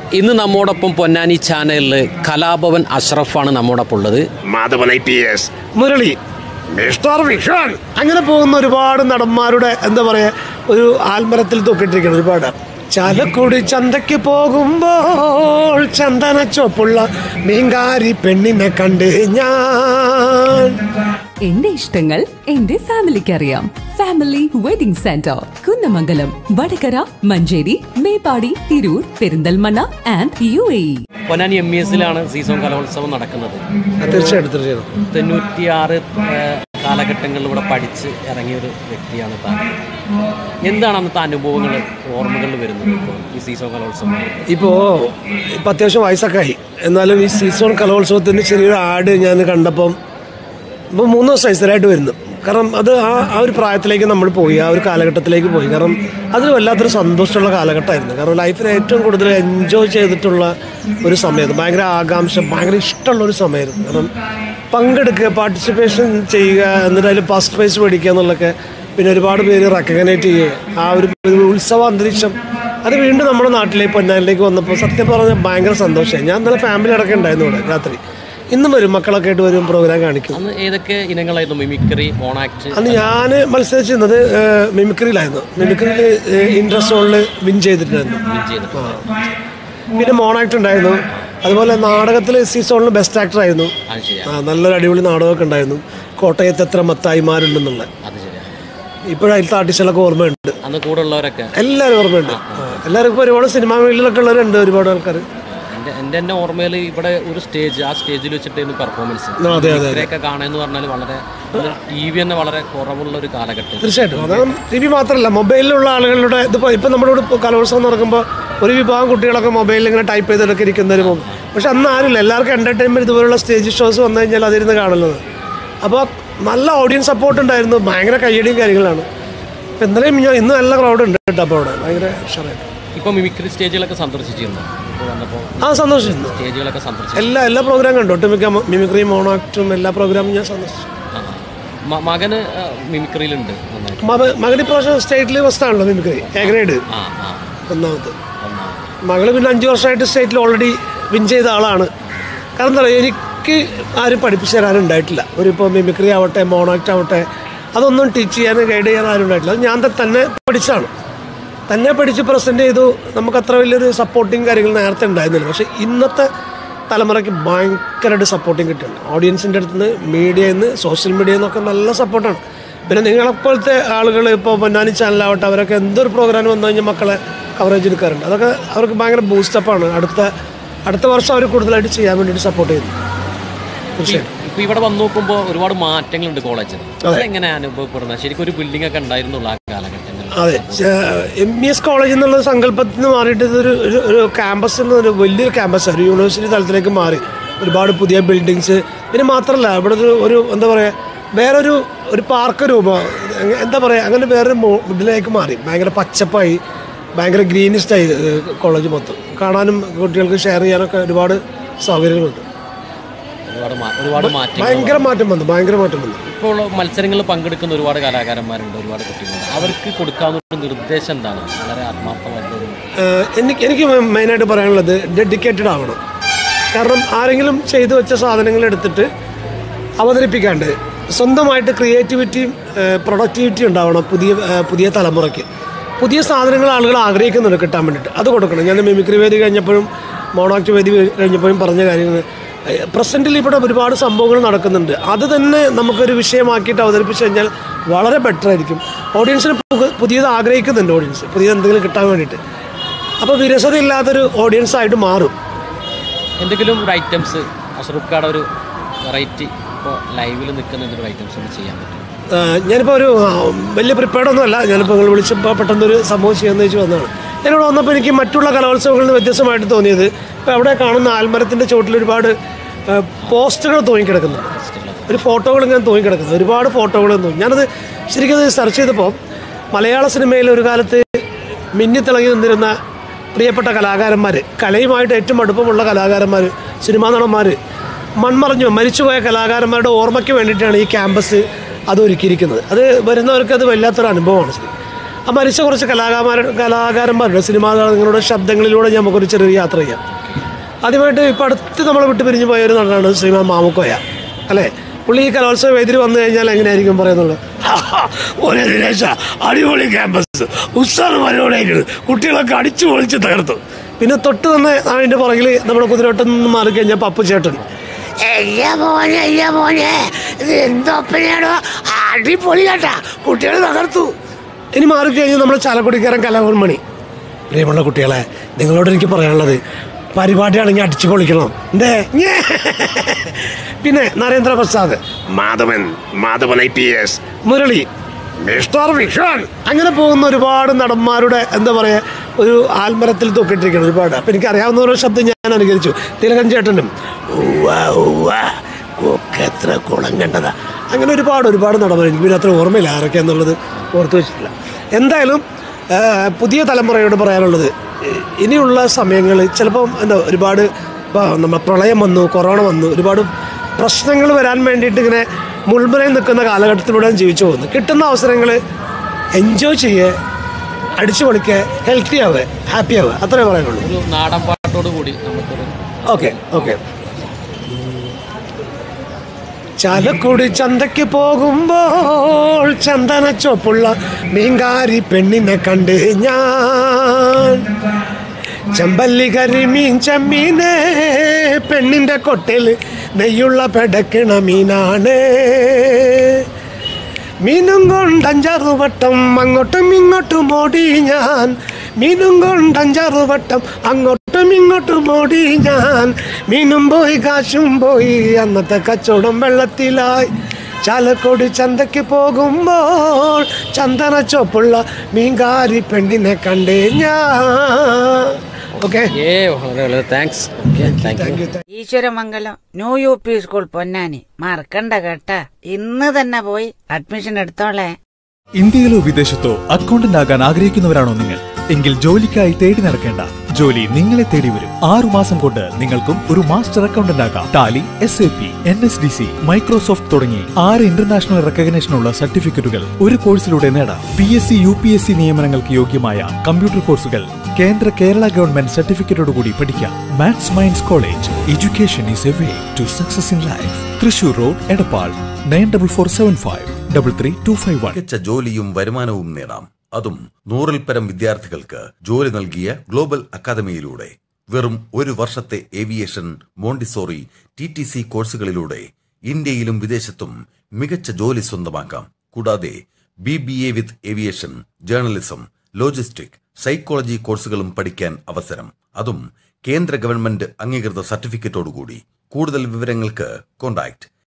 ഇന്ന് നമ്മോടൊപ്പം പൊന്നാനി ചാനലിൽ കലാഭവൻ അഷ്റഫാണ് നമ്മോടൊപ്പം ഉള്ളത് Madhavan I P S Murali mister Vishwan അങ്ങനെ പോകുന്ന ഒരുപാട് നടന്മാരുടെ എന്താ പറയാ ഒരു ആൽമരത്തിൽ തൂക്കിട്ടിരിക്കണം ഒരുപാട് ചാലക്കുടി ചന്തയ്ക്ക് പോകുമ്പോൾ ചന്ദന ചോപ്പുള്ള മീങ്കാരി പെണ്ണിനെ കണ്ട് ഞാൻ എന്റെ ഇഷ്ടങ്ങൾ എന്റെ ഫാമിലിക്ക് അറിയാം family wedding centre Kunnamangalam Vadakara Manjeri Meppadi Tirur Perinthalmanna and U A Ponnani M E എസിലാണ് സീസൺ കലോത്സവം നടക്കുന്നത് തീർച്ചയായിട്ടും തീർച്ചയായിട്ടും തൊണ്ണൂറ്റിയാറ് കാലഘട്ടങ്ങളിൽ ഇവിടെ പഠിച്ച് ഇറങ്ങിയ ഒരു വ്യക്തിയാണ് താൻ എന്താണ് അന്നത്തെ അനുഭവങ്ങൾ ഓർമ്മകളിൽ വരുന്നത് ഇപ്പോൾ ഈ സീസൺ കലോത്സവം ഇപ്പോൾ ഇപ്പം അത്യാവശ്യം വയസ്സൊക്കെ ആയി എന്നാലും ഈ സീസൺ കലോത്സവത്തിൻ്റെ ചെറിയൊരു ആഡ് ഞാൻ കണ്ടപ്പം ഇപ്പോൾ മൂന്ന് ദിവസമായി സ്ഥിരമായിട്ട് വരുന്നു കാരണം അത് ആ ആ ഒരു പ്രായത്തിലേക്ക് നമ്മൾ പോയി ആ ഒരു കാലഘട്ടത്തിലേക്ക് പോയി കാരണം അത് വല്ലാത്തൊരു സന്തോഷമുള്ള കാലഘട്ടമായിരുന്നു കാരണം ലൈഫിൽ ഏറ്റവും കൂടുതൽ എൻജോയ് ചെയ്തിട്ടുള്ള ഒരു സമയത്ത് ഭയങ്കര ആകാംക്ഷ ഭയങ്കര ഇഷ്ടമുള്ള ഒരു സമയമായിരുന്നു കാരണം പങ്കെടുക്കുക പാർട്ടിസിപ്പേഷൻ ചെയ്യുക എന്നിട്ട് അതിൽ ഫസ്റ്റ് പ്രൈസ് മേടിക്കുക എന്നുള്ളതൊക്കെ പിന്നെ ഒരുപാട് പേര് റെക്കഗ്നേറ്റ് ചെയ്യുക ആ ഒരു ഒരു ഉത്സവ അന്തരീക്ഷം അത് വീണ്ടും നമ്മുടെ നാട്ടിലേക്ക് പൊന്നാനിലേക്ക് വന്നപ്പോൾ സത്യം പറഞ്ഞാൽ ഭയങ്കര സന്തോഷമായി ഞാൻ ഇന്നലെ ഫാമിലി അടക്കം ഉണ്ടായിരുന്നു ഇവിടെ രാത്രി ഇന്നും വരും മക്കളൊക്കെ ആയിട്ട് വരും പ്രോഗ്രാം കാണിക്കും അന്ന് ഏതൊക്കെ ഇനങ്ങളായിരുന്നു മിമിക്രി മോണാക്ട് അന്ന് ഞാൻ മത്സരിച്ചിരുന്നത് ഏഹ്, മിമിക്രിയിലായിരുന്നു മിമിക്രിയിൽ ഇൻട്രസ്റ്റോളിൽ വിൻ ചെയ്തിട്ടുണ്ടായിരുന്നു ചെയ്തിട്ട് ആ. പിന്നെ മോണാക്ട് ഉണ്ടായിരുന്നു അതുപോലെ നാടകത്തിൽ സീസോണിൽ ബെസ്റ്റ് ആക്ടർ ആയിരുന്നു അത് ശരിയാ ആ നല്ലൊരു അടിപൊളി നാടകമൊക്കെ ഉണ്ടായിരുന്നു കോട്ടയത്ത് എത്ര മത്തായിമാരുണ്ടെന്നുള്ള അത് ശരിയാ ഇപ്പോഴും അതിലത്തെ ആർട്ടിസ്റ്റുകളൊക്കെ ഓർമ്മയുണ്ട് അന്ന് കൂടെ ഉള്ളവരൊക്കെ എല്ലാവരും ഓർമ്മയുണ്ട് ആ, എല്ലാവർക്കും ഇപ്പോൾ ഒരുപാട് സിനിമാ ഫീൽഡിലൊക്കെ ഉള്ളവരുണ്ട് ഒരുപാട് ആൾക്കാർ എൻ്റെ എൻ്റെ തന്നെ ഓർമ്മയിൽ ഇവിടെ ഒരു സ്റ്റേജ് ആ സ്റ്റേജിൽ വെച്ചിട്ടായിരുന്നു പെർഫോമൻസ് ആ, അതെ അതെ ഇവരെയൊക്കെ കാണുക പറഞ്ഞാൽ വളരെ ടി വി തന്നെ വളരെ കുറവുള്ള ഒരു കാലഘട്ടം തീർച്ചയായിട്ടും അതാണ് ടി വി മാത്രമല്ല മൊബൈലിലുള്ള ആളുകളുടെ ഇതിപ്പോൾ ഇപ്പം നമ്മുടെ ഇവിടെ ഇപ്പോൾ കലോത്സവം നടക്കുമ്പോൾ ഒരു വിഭാഗം കുട്ടികളൊക്കെ മൊബൈലിൽ ഇങ്ങനെ ടൈപ്പ് ചെയ്തിട്ടൊക്കെ ഇരിക്കുന്നതിന് മുമ്പ് പക്ഷെ അന്ന് ആരുമില്ല എല്ലാവർക്കും എൻ്റർടൈൻമെൻറ്റ് ഇതുപോലുള്ള സ്റ്റേജ് ഷോസ് വന്നു കഴിഞ്ഞാൽ അതിരുന്ന് കാണുന്നത് അപ്പോൾ നല്ല ഓഡിയൻസ് സപ്പോർട്ട് ഉണ്ടായിരുന്നു ഭയങ്കര കയ്യടിയും കാര്യങ്ങളാണ് ഇപ്പം ഇന്നലെയും ഞാൻ ഇന്ന് നല്ല ക്രൗഡ് ഉണ്ട് കേട്ടോ അപ്പോൾ അവിടെ ഭയങ്കര ഉഷാറായിട്ട് ഇപ്പോൾ മിമിക്രി സ്റ്റേജുകളൊക്കെ സന്ദർശിച്ചിരുന്നു ഇപ്പോൾ വന്നപ്പോൾ ആ സന്തോഷിച്ചു സ്റ്റേജുകളൊക്കെ സന്ദർശിച്ചു എല്ലാ എല്ലാ പ്രോഗ്രാം കണ്ടു ഒട്ടുമിക്ക മിമിക്രി മോണോക്റ്റും എല്ലാ പ്രോഗ്രാമും ഞാൻ സന്ദർശിച്ചു ആ. മ- മകന് ആ, മിമിക്രിയിലുണ്ട് നന്നായിട്ട് മക- മകൻ ഇപ്രാവശ്യം സ്റ്റേറ്റിൽ ഫസ്റ്റ് ആണല്ലോ മിമിക്രി എ ഗ്രേഡ് ആ ആ ഒന്നാമത് ഒന്നാമത്. മകള് പിന്നെ അഞ്ച് വർഷമായിട്ട് സ്റ്റേറ്റിൽ ഓൾറെഡി വിൻ ചെയ്ത ആളാണ് കാരണം എന്താ പറയുക എനിക്ക് ആരും പഠിപ്പിച്ചു തരാനും ഉണ്ടായിട്ടില്ല ഒരു ഇപ്പോൾ മിമിക്രി ആവട്ടെ മോണാക്ട് ആവട്ടെ അതൊന്നും ടീച്ച് ചെയ്യാനും ഗൈഡ് ചെയ്യാൻ ആരും ഉണ്ടായിട്ടില്ല അത് ഞാൻ ത- തന്നെ പഠിച്ചാണ് തന്നെ പഠിച്ച് പ്രസൻറ്റ് ചെയ്തു നമുക്ക് അത്ര വലിയൊരു സപ്പോർട്ടിങ് കാര്യങ്ങൾ നേരത്തെ ഉണ്ടായിരുന്നില്ല പക്ഷേ ഇന്നത്തെ തലമുറയ്ക്ക് ഭയങ്കരമായിട്ട് സപ്പോർട്ടിങ് കിട്ടുന്നുണ്ട് ഓഡിയൻസിൻ്റെ അടുത്ത് നിന്ന് മീഡിയയിൽ നിന്ന് സോഷ്യൽ മീഡിയയിൽ നിന്നൊക്കെ നല്ല സപ്പോർട്ടാണ് പിന്നെ നിങ്ങളെപ്പോലത്തെ ആളുകൾ ഇപ്പോൾ പൊന്നാനി ചാനലാവട്ടെ അവരൊക്കെ എന്തൊരു പ്രോഗ്രാം വന്നു കഴിഞ്ഞാൽ മക്കളെ കവറേജ് എടുക്കാറുണ്ട് അതൊക്കെ അവർക്ക് ഭയങ്കര ബൂസ്റ്റപ്പാണ് അടുത്ത അടുത്ത വർഷം അവർ കൂടുതലായിട്ട് ചെയ്യാൻ വേണ്ടിയിട്ട് സപ്പോർട്ട് ചെയ്യുന്നു തീർച്ചയായിട്ടും ഇപ്പൊ ഇവിടെ വന്നു നോക്കുമ്പോൾ ഒരുപാട് മാറ്റങ്ങളുണ്ട് കോളേജിൽ അതെങ്ങനെ അനുഭവപ്പെടുന്നത് ശരിക്കും ഒരു ബിൽഡിംഗ് ഒക്കെ ഉണ്ടായിരുന്നുള്ളൂ ആ കാലഘട്ടങ്ങളിൽ അതെ എം ഇ എസ് കോളേജ് എന്നുള്ള സങ്കല്പത്തിൽ നിന്ന് മാറിയിട്ട് ഇതൊരു ഒരു- ഒരു ക്യാമ്പസ് എന്നൊരു വലിയൊരു ക്യാമ്പസ് ഒരു യൂണിവേഴ്സിറ്റി തലത്തിലേക്ക് മാറി ഒരുപാട് പുതിയ ബിൽഡിങ്സ് പിന്നെ മാത്രമല്ല ഇവിടെ ഒരു ഒരു എന്താ പറയുക വേറൊരു ഒരു പാർക്ക് രൂപം എന്താ പറയുക അങ്ങനെ വേറൊരു മോ- ഇതിലേക്ക് മാറി ഭയങ്കര പച്ചപ്പായി ഭയങ്കര ഗ്രീനിസ്റ്റായി കോളേജ് മൊത്തം കാണാനും കുട്ടികൾക്ക് ഷെയർ ചെയ്യാനൊക്കെ ഒരുപാട് സൗകര്യങ്ങളുണ്ട് ഒരുപാട് മാ- ഒരുപാട് മാറ്റങ്ങൾ ഭയങ്കര മാറ്റം വന്നു ഭയങ്കര മാറ്റം വന്നു ഇപ്പോൾ മത്സരങ്ങളിൽ പങ്കെടുക്കുന്ന ഒരുപാട് കലാകാരന്മാരുണ്ട് ഒരുപാട് കുട്ടികളുണ്ട് അവർക്ക് കൊടുക്കാവുന്ന ഒരു നിർദ്ദേശം എന്താണ് വളരെ ആത്മാർത്ഥമായിട്ടൊരു ഏഹ് എനിക്ക് എനിക്ക് മെയിനായിട്ട് പറയാനുള്ളത് ഡെഡിക്കേറ്റഡ് ആവണം കാരണം ആരെങ്കിലും ചെയ്തു വെച്ച സാധനങ്ങൾ എടുത്തിട്ട് അവതരിപ്പിക്കാണ്ട് സ്വന്തമായിട്ട് ക്രിയേറ്റിവിറ്റിയും പ്രൊഡക്ടിവിറ്റി ഉണ്ടാവണം പുതിയ ഏഹ് പുതിയ തലമുറയ്ക്ക് പുതിയ സാധനങ്ങൾ ആളുകൾ ആഗ്രഹിക്കുന്നുണ്ട് കിട്ടാൻ വേണ്ടിയിട്ട് അത് കൊടുക്കണം ഞാൻ മിമിക്രി വേദി കഴിഞ്ഞപ്പോഴും മോണോക്ട് വേദി കഴിഞ്ഞപ്പോഴും പറഞ്ഞ കാര്യങ്ങൾ പ്രസൻറ്റിൽ ഇവിടെ ഒരുപാട് സംഭവങ്ങൾ നടക്കുന്നുണ്ട് അത് തന്നെ നമുക്കൊരു വിഷയമാക്കിയിട്ട് അവതരിപ്പിച്ച് കഴിഞ്ഞാൽ വളരെ ബെറ്റർ ആയിരിക്കും ഓഡിയൻസിന് പുക- പുതിയത് ആഗ്രഹിക്കുന്നുണ്ട് ഓഡിയൻസ് പുതിയത് എന്തെങ്കിലും കിട്ടാൻ വേണ്ടിയിട്ട് അപ്പോൾ വിരസതയില്ലാത്തൊരു ഓഡിയൻസ് ആയിട്ട് മാറും എന്തെങ്കിലും ഒരു ഐറ്റംസ് അഷറൂഖ്ക്കാടെ ഒരു വെറൈറ്റി ഇപ്പോൾ ലൈവിൽ നിൽക്കുന്ന എന്തൊരു ഐറ്റംസ് ഒന്ന് ചെയ്യാൻ പറ്റും ആഹ് ഞാനിപ്പോൾ ഒരു ആ, വലിയ പ്രിപ്പയർഡ് ഒന്നുമല്ല ഞാനിപ്പോൾ നിങ്ങൾ വിളിച്ചപ്പോൾ പെട്ടെന്നൊരു സംഭവം ചെയ്യാമെന്ന് വെച്ച് വന്നതാണ് ഞാനിവിടെ വന്നപ്പോൾ എനിക്ക് മറ്റുള്ള കലോത്സവങ്ങളിൽ നിന്ന് വ്യത്യസ്തമായിട്ട് തോന്നിയത് ഇപ്പോൾ അവിടെ കാണുന്ന ആൽമരത്തിൻ്റെ ചുവട്ടിൽ ഒരുപാട് ആഹ്, പോസ്റ്ററുകൾ തൂങ്ങിക്കിടക്കുന്നുണ്ട് ഒരു ഫോട്ടോകൾ ഇങ്ങനെ തൂങ്ങിക്കിടക്കുന്നത് ഒരുപാട് ഫോട്ടോകൾ തോന്നി ഞാനത് ശരിക്കും അത് സെർച്ച് ചെയ്തപ്പോൾ മലയാള സിനിമയിൽ ഒരു കാലത്ത് മിന്നിത്തിളങ്ങി നിന്നിരുന്ന പ്രിയപ്പെട്ട കലാകാരന്മാർ കലയുമായിട്ട് ഏറ്റവും അടുപ്പമുള്ള കലാകാരന്മാർ സിനിമാ നടന്മാർ മൺമറഞ്ഞു മരിച്ചുപോയ കലാകാരന്മാരുടെ ഓർമ്മയ്ക്ക് വേണ്ടിയിട്ടാണ് ഈ ക്യാമ്പസ് അത് ഒരുക്കിയിരിക്കുന്നത് അത് വരുന്നവർക്ക് അത് വല്ലാത്തൊരു അനുഭവമാണ് ശരി ആ മരിച്ച കുറച്ച് കലാകാരന്മാർ കലാകാരന്മാരുടെ സിനിമാ താരങ്ങളുടെ ശബ്ദങ്ങളിലൂടെ നമുക്കൊരു ചെറിയ യാത്ര ചെയ്യാം ആദ്യമായിട്ട് ഇപ്പം അടുത്ത് നമ്മളെ വിട്ട് പിരിഞ്ഞു പോയ ഒരു നടനാണ് ശ്രീമാൻ മാമുക്കോയ അല്ലേ പുള്ളി ഈ കലോത്സവ വേദിയിൽ വന്നു കഴിഞ്ഞാൽ എങ്ങനെയായിരിക്കും പറയുന്നുള്ളത് ഒരേ ദിനേശ അടിപൊളി ക്യാമ്പസ് ഉത്സാഹമാരോടെയാണ് കുട്ടികളൊക്കെ അടിച്ചു പൊളിച്ച് തകർത്തു പിന്നെ തൊട്ട് തന്നെ അതിൻ്റെ പുറകിൽ നമ്മുടെ കുതിരോട്ടം നിന്ന് മാറിക്കഴിഞ്ഞാൽ പപ്പു ചേട്ടൻ എയ്യ മോനെ എയ്യ മോനെ ഇത് എന്തൊപ്പനയാണോ അടിപൊളി കേട്ടാ കുട്ടികൾ തകർത്തു ഇനി മാറിക്കഴിഞ്ഞാൽ നമ്മുടെ ചാലക്കുടിക്കാരൻ കലാഭവൻ മണി പ്രിയമുള്ള കുട്ടികളെ നിങ്ങളോട് എനിക്ക് പറയാനുള്ളത് പരിപാടിയാണെങ്കിൽ അടിച്ചു പൊളിക്കണം എന്തേ ഞേ. പിന്നെ Narendraprasad Madhavan Madhavan I P S Murali mister Vishwan അങ്ങനെ പോകുന്ന ഒരുപാട് നടന്മാരുടെ എന്താ പറയുക ഒരു ആൽമരത്തിൽ തൂക്കിട്ടിരിക്കണം ഒരുപാട് അപ്പം എനിക്ക് അറിയാവുന്ന ഓരോ ശബ്ദം ഞാൻ അനുകരിച്ചു തിലകൻ ചേട്ടനും ഉവ്വ ഉവ്വ ഒക്കെ എത്ര കുളം കണ്ടതാ അങ്ങനെ ഒരുപാട് ഒരുപാട് നടന്മാർ എനിക്ക് പിന്നെ അത്ര ഓർമ്മയില്ല ആരൊക്കെ എന്നുള്ളത് ഓർത്ത് വെച്ചിട്ടില്ല എന്തായാലും ആ, പുതിയ തലമുറയോട് പറയാനുള്ളത് ഇ- ഇനിയുള്ള സമയങ്ങളിൽ ചിലപ്പം എന്താ ഒരുപാട് ഇപ്പോൾ നമ്മ പ്രളയം വന്നു കൊറോണ വന്നു ഒരുപാട് പ്രശ്നങ്ങൾ വരാൻ വേണ്ടിയിട്ട് ഇങ്ങനെ മുൾമുനയിൽ നിൽക്കുന്ന കാലഘട്ടത്തിലൂടെ ജീവിച്ചു പോകുന്നു കിട്ടുന്ന അവസരങ്ങൾ എൻജോയ് ചെയ്യുക അടിച്ചു പൊളിക്കുക ഹെൽത്തി ആവുക ഹാപ്പി ആവുക അത്രേ പറയാനുള്ളൂ ഒരു നാടൻ പാട്ടോട് കൂടി നമുക്കൊരു ഓക്കെ ഓക്കെ ചാലക്കുടി ചന്തയ്ക്ക് പോകുമ്പോൾ ചന്ദന ചോപ്പുള്ള മീൻകാരി പെണ്ണിനെ കണ്ട് ഞാൻ ചെമ്പല്ലി കരിമീൻ ചെമ്മീനെ പെണ്ണിന്റെ കൊട്ടിൽ നെയ്യുള്ള പെടക്കണ മീനാണ് മീനും കൊണ്ടഞ്ചാറു വട്ടം അങ്ങോട്ടും ഇങ്ങോട്ടും ഓടി ഞാൻ മീനും കൊണ്ടഞ്ചാറു വട്ടം അങ്ങോട്ടും ഇങ്ങോട്ടും ഓടി ഞാൻ മീനും പോയി കാശും പോയി അന്നത്തെ കച്ചവടം വെള്ളത്തിലായി ചാലക്കോട് ചന്തയ്ക്ക് പോകുമ്പോൾ ചന്ദന ചോപ്പുള്ള മീൻകാരി പെണ്ണിനെ കണ്ടേ ഞാൻ ഓക്കെ ഏ വളരെ വളരെ thanks okay thank you Eswaramangalam new U P school Ponnani മറക്കണ്ട കേട്ടാ ഇന്ന് തന്നെ പോയി അഡ്മിഷൻ എടുത്തോളേ ഇന്ത്യയിലോ വിദേശത്തോ അക്കൗണ്ടന്റ് ആകാൻ ആഗ്രഹിക്കുന്നവരാണോ നിങ്ങൾ എങ്കിൽ ജോലിക്കായി തേടി നടക്കേണ്ട ജോലി നിങ്ങളെ തേടി വരും ആറു മാസം കൊണ്ട് നിങ്ങൾക്കും ഒരു മാസ്റ്റർ അക്കൗണ്ടന്റ് ആകാം Tally S A P N S D C Microsoft തുടങ്ങി ആറ് ഇന്റർനാഷണൽ റെക്കഗ്നേഷനുള്ള സർട്ടിഫിക്കറ്റുകൾ ഒരു കോഴ്സിലൂടെ നേടാം P S C U P S C നിയമനങ്ങൾക്ക് യോഗ്യമായ കമ്പ്യൂട്ടർ കോഴ്സുകൾ കേന്ദ്ര കേരള ഗവൺമെന്റ് സർട്ടിഫിക്കറ്റോടുകൂടി പഠിക്കാം Maths Minds college education is a way to success in life Thrissur road Edappal nine double four seven five double three two five one മികച്ച ജോലിയും വരുമാനവും നേടാം അതും നൂറിൽ പരം വിദ്യാർത്ഥികൾക്ക് ജോലി നൽകിയ ഗ്ലോബൽ അക്കാദമിയിലൂടെ വെറും ഒരു വർഷത്തെ aviation Montessori T T C കോഴ്സുകളിലൂടെ ഇന്ത്യയിലും വിദേശത്തും മികച്ച ജോലി സ്വന്തമാക്കാം കൂടാതെ B B A with aviation journalism logistic psychology കോഴ്സുകളും പഠിക്കാൻ അവസരം അതും കേന്ദ്ര ഗവൺമെന്റ് അംഗീകൃത സർട്ടിഫിക്കറ്റോടുകൂടി കൂടുതൽ വിവരങ്ങൾക്ക് കോൺടാക്ട്